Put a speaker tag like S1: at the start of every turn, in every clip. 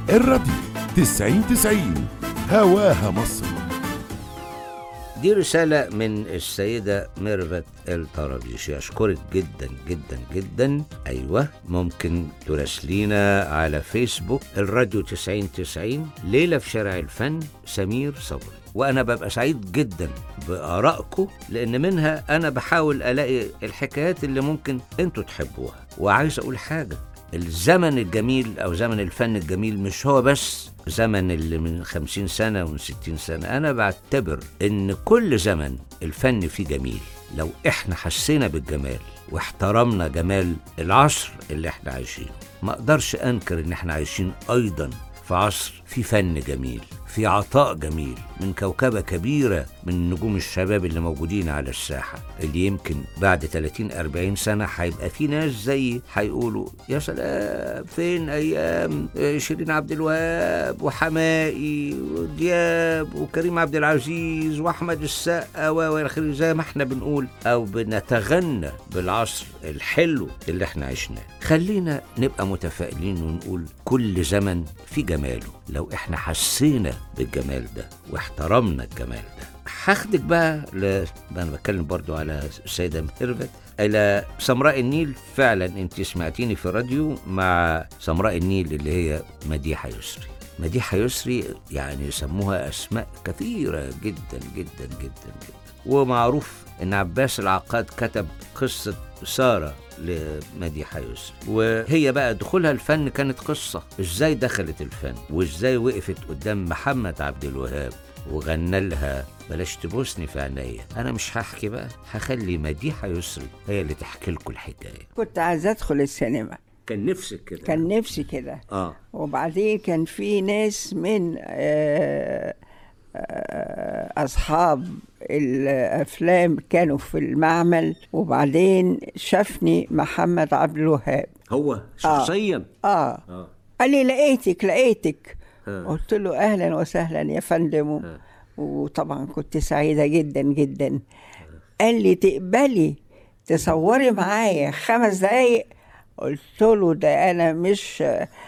S1: الراديو تسعين تسعين هواها مصر
S2: دي رسالة من السيدة ميرفت الطرابيشي أشكرك جدا جدا جدا أيوة ممكن تراسلينا على فيسبوك الراديو 9090 ليلة في شارع الفن سمير صبري وأنا ببقى سعيد جدا بآرائكم لأن منها أنا بحاول ألاقي الحكايات اللي ممكن أنتوا تحبوها وعايز أقول حاجة الزمن الجميل أو زمن الفن الجميل مش هو بس زمن اللي من خمسين سنة ومن ستين سنة أنا بعتبر إن كل زمن الفن فيه جميل لو إحنا حسينا بالجمال واحترمنا جمال العصر اللي إحنا عايشينه ما أقدرش أنكر إن إحنا عايشين أيضا في عصر في فن جميل في عطاء جميل من كوكبة كبيرة من نجوم الشباب اللي موجودين على الساحة اللي يمكن بعد 30 40 سنة هيبقى في ناس زي هيقولوا يا سلام فين أيام شيرين عبد الوهاب وحمائي ودياب وكريم عبد العزيز وأحمد السقا وإلى آخره زي ما احنا بنقول أو بنتغنى بالعصر الحلو اللي احنا عشناه خلينا نبقى متفائلين ونقول كل زمن في جماله لو احنا حسينا بالجمال ده واحترمنا الجمال ده هاخدك بقى ل... انا بتكلم برضو على السيده ميرفت الى سمراء النيل فعلا انت سمعتيني في الراديو مع سمراء النيل اللي هي مديحه يسري مديحه يسري يعني سموها اسماء كثيره جدا جدا جدا جدا ومعروف ان عباس العقاد كتب قصه ساره لمديحة يسري وهي بقى دخولها الفن كانت قصة ازاي دخلت الفن وازاي وقفت قدام محمد عبد الوهاب وغنى لها بلاش تبوسني في عينيا انا مش هحكي بقى هخلي مديحة يسري هي اللي تحكي لكم الحكاية
S3: كنت عايزة أدخل السينما
S2: كان نفسك كده
S3: كان نفسي كده
S2: اه
S3: وبعدين كان في ناس من آه، آه، أصحاب الأفلام كانوا في المعمل وبعدين شافني محمد عبد الوهاب
S2: هو
S3: شخصياً؟ آه
S2: اه
S3: قال لي لقيتك لقيتك
S2: ها.
S3: قلت له أهلا وسهلا يا فندم
S2: ها.
S3: وطبعا كنت سعيدة جدا جدا قال لي تقبلي تصوري معايا خمس دقايق قلت له ده أنا مش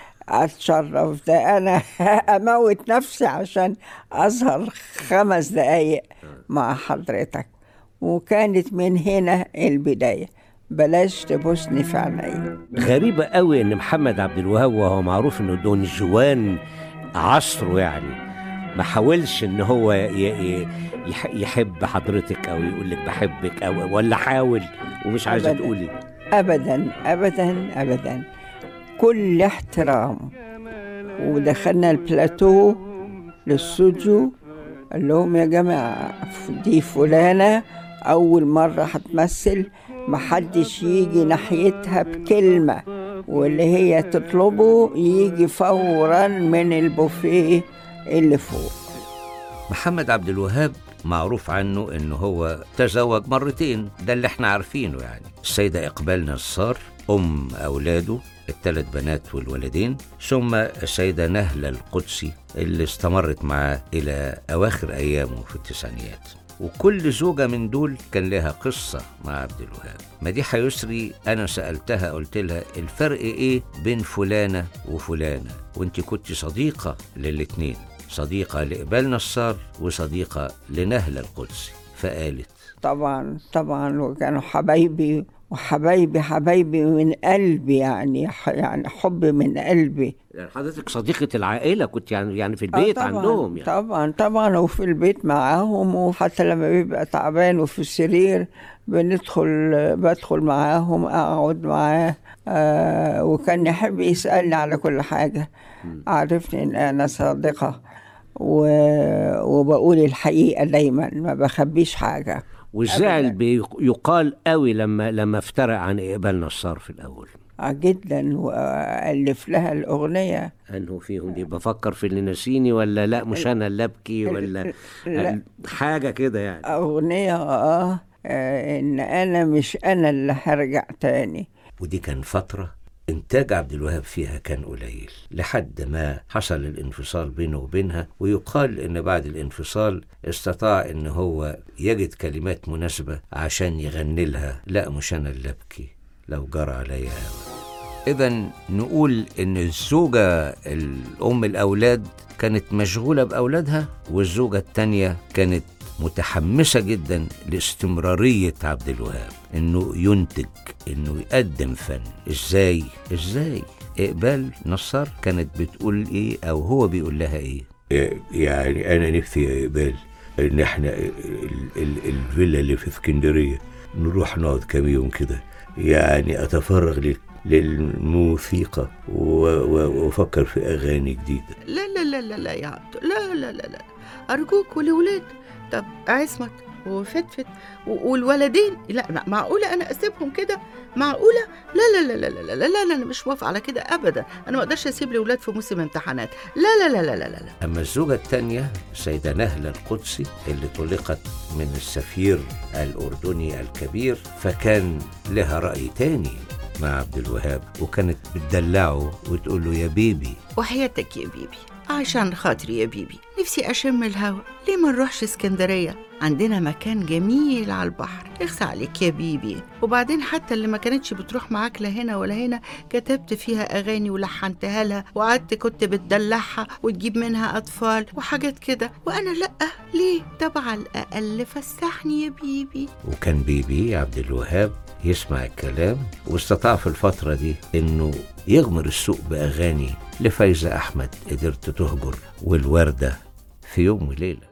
S3: أتشرف ده أنا أموت نفسي عشان أظهر خمس دقايق مع حضرتك وكانت من هنا البداية بلاش تبوسني في عينيا
S4: غريبة قوي ان محمد عبد الوهاب وهو معروف انه دون جوان عصره يعني ما حاولش ان هو ي- ي- يح- يحب حضرتك او يقول لك بحبك او ولا حاول ومش عايزه
S3: أبداً.
S4: تقولي
S3: ابدا ابدا ابدا كل احترام ودخلنا البلاتو للاستوديو قال لهم يا جماعه دي فلانه اول مره هتمثل محدش يجي ناحيتها بكلمه واللي هي تطلبه يجي فورا من البوفيه اللي فوق
S2: محمد عبد الوهاب معروف عنه انه هو تزوج مرتين ده اللي احنا عارفينه يعني السيدة اقبال نصار ام اولاده الثلاث بنات والولدين ثم السيدة نهلة القدسي اللي استمرت معاه إلى أواخر أيامه في التسعينيات وكل زوجة من دول كان لها قصة مع عبد الوهاب مديحة يسري أنا سألتها قلت لها الفرق إيه بين فلانة وفلانة وانت كنت صديقة للاتنين صديقة لإقبال نصار وصديقة لنهلة القدسي فقالت
S3: طبعا طبعا وكانوا حبايبي وحبايبي حبايبي من قلبي يعني يعني حب من قلبي
S4: يعني حضرتك صديقة العائلة كنت يعني يعني في
S3: آه
S4: البيت
S3: طبعاً
S4: عندهم يعني
S3: طبعا طبعا وفي البيت معاهم وحتى لما بيبقى تعبان وفي السرير بندخل بدخل معاهم اقعد معاه آه وكان يحب يسالني على كل حاجه عرفني ان انا صادقه و... وبقول الحقيقه دايما ما بخبيش حاجه
S4: والزعل
S3: أبداً.
S4: بيقال قوي لما لما افترق عن إقبال نصار في الأول
S3: آه جدا والف لها الاغنيه
S4: انه فيهم دي بفكر في اللي نسيني ولا لا مش انا اللي ابكي ولا
S3: لا.
S4: حاجه كده يعني
S3: اغنيه اه آه، ان انا مش انا اللي هرجع تاني
S2: ودي كان فترة إنتاج عبد الوهاب فيها كان قليل لحد ما حصل الانفصال بينه وبينها ويقال إن بعد الانفصال استطاع إن هو يجد كلمات مناسبة عشان يغني لها لا مش أنا اللي أبكي لو جرى عليا هوا إذا نقول إن الزوجة الأم الأولاد كانت مشغولة بأولادها والزوجة التانية كانت متحمسة جدا لاستمرارية عبد الوهاب إنه ينتج إنه يقدم فن إزاي إزاي إقبال نصار كانت بتقول إيه أو هو بيقول لها إيه
S5: يعني انا نفسي يا اقبال ان احنا ال- ال- الفيلا اللي في اسكندريه نروح نقعد كام يوم كده يعني اتفرغ لل- للموسيقى و- و- وافكر في اغاني جديده
S6: لا لا لا لا لا يا عبدو لا لا لا لا أرجوك والولاد طب عصمت وفتفت و- والولدين لا لا، معقولة أنا أسيبهم كده معقولة لا لا لا لا لا لا لا, لا أنا مش موافقة على كده أبدا أنا ما أقدرش أسيب الأولاد في موسم امتحانات لا لا لا لا لا لا, لا.
S2: أما الزوجة الثانية سيدة نهلة القدسي اللي طلقت من السفير الأردني الكبير فكان لها رأي تاني مع عبد الوهاب وكانت بتدلعه وتقول له يا بيبي
S6: وحياتك يا بيبي عشان خاطري يا بيبي نفسي أشم الهوا ليه ما نروحش اسكندرية عندنا مكان جميل على البحر اخسى عليك يا بيبي وبعدين حتى اللي ما كانتش بتروح معاك لا هنا ولا هنا كتبت فيها أغاني ولحنتها لها وقعدت كنت بتدلعها وتجيب منها أطفال وحاجات كده وأنا لأ ليه طبعا الأقل فسحني يا بيبي
S2: وكان بيبي عبد الوهاب يسمع الكلام واستطاع في الفترة دي إنه يغمر السوق بأغاني لفايزة أحمد قدرت تهجر والوردة في يوم وليلة